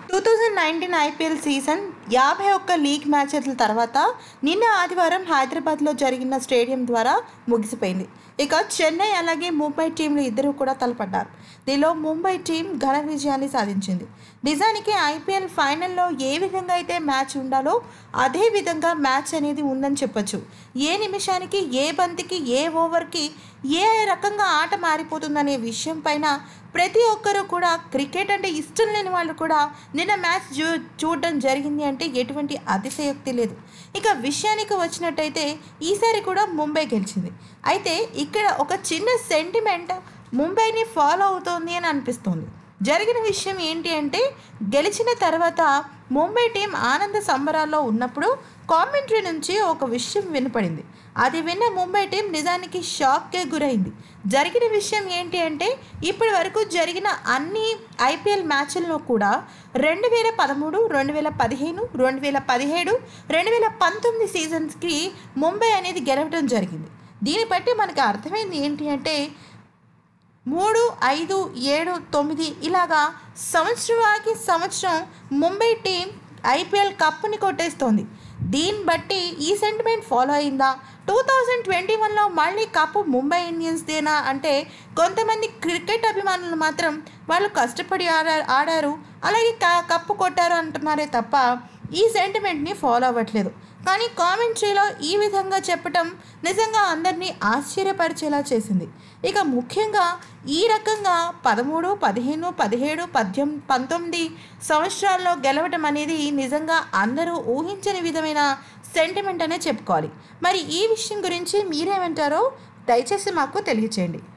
two thousand nineteen IPL season యాభై ఒక్క league మ్యాచ్ల తర్వాత నిన్న ఆదివారం హైదరాబాద్లో జరిగిన స్టేడియం ద్వారా ముగిసిపోయింది ఇక చెన్నై అలాగే ముంబై టీంలు ఇద్దరు కూడా తలపడ్డారు దీనిలో ముంబై టీం ఘన విజయాన్ని సాధించింది నిజానికి ఐపీఎల్ ఫైనల్లో ఏ విధంగా అయితే మ్యాచ్ ఉండాలో అదే విధంగా మ్యాచ్ అనేది ఉందని చెప్పొచ్చు ఏ నిమిషానికి ఏ బంతికి ఏ ఓవర్కి ఏ రకంగా ఆట మారిపోతుందనే విషయం పైన ప్రతి ఒక్కరూ కూడా క్రికెట్ అంటే ఇష్టం లేని వాళ్ళు కూడా నిన్న మ్యాచ్ చూ చూడడం జరిగింది అంటే ఎటువంటి అతిశయోక్తి లేదు ఇక విషయానికి వచ్చినట్టయితే ఈసారి కూడా ముంబై గెలిచింది అయితే ఇక్కడ ఒక చిన్న సెంటిమెంట్ ముంబైని ఫాలో అవుతోంది అని అనిపిస్తోంది జరిగిన విషయం ఏంటి అంటే గెలిచిన తర్వాత ముంబై టీం ఆనంద సంబరాల్లో ఉన్నప్పుడు కామెంటరీ నుంచి ఒక విషయం వినపడింది అది విన్న ముంబై టీం నిజానికి షాక్కే గురైంది జరిగిన విషయం ఏంటి అంటే ఇప్పటి వరకు జరిగిన అన్ని ఐపీఎల్ మ్యాచ్ల్లో కూడా రెండు వేల పదమూడు రెండు వేల పదిహేను రెండు వేల పదిహేడు రెండు వేల పంతొమ్మిది సీజన్స్కి ముంబై అనేది గెలవడం జరిగింది దీన్ని బట్టి మనకి అర్థమైంది ఏంటి అంటే మూడు ఐదు ఏడు తొమ్మిది ఇలాగా సంవత్సరానికి సంవత్సరం ముంబై టీం ఐపీఎల్ కప్ని కొట్టేస్తోంది దీన్ని బట్టి ఈ సెంటిమెంట్ ఫాలో అయిందా టూ థౌజండ్ ట్వంటీ వన్లో మళ్ళీ కప్పు ముంబై ఇండియన్స్దేనా అంటే కొంతమంది క్రికెట్ అభిమానులు మాత్రం వాళ్ళు కష్టపడి ఆడారు ఆడారు అలాగే క కప్పు కొట్టారు అంటున్నారే తప్ప ఈ సెంటిమెంట్ని ఫాలో అవ్వట్లేదు కానీ కామెంట్రీలో ఈ విధంగా చెప్పటం నిజంగా అందరినీ ఆశ్చర్యపరిచేలా చేసింది ఇక ముఖ్యంగా ఈ రకంగా పదమూడు పదిహేను పదిహేడు పద్దెం పంతొమ్మిది సంవత్సరాల్లో గెలవటం అనేది నిజంగా అందరూ ఊహించని విధమైన సెంటిమెంట్ అనే చెప్పుకోవాలి మరి ఈ విషయం గురించి మీరేమంటారో దయచేసి మాకు తెలియచేయండి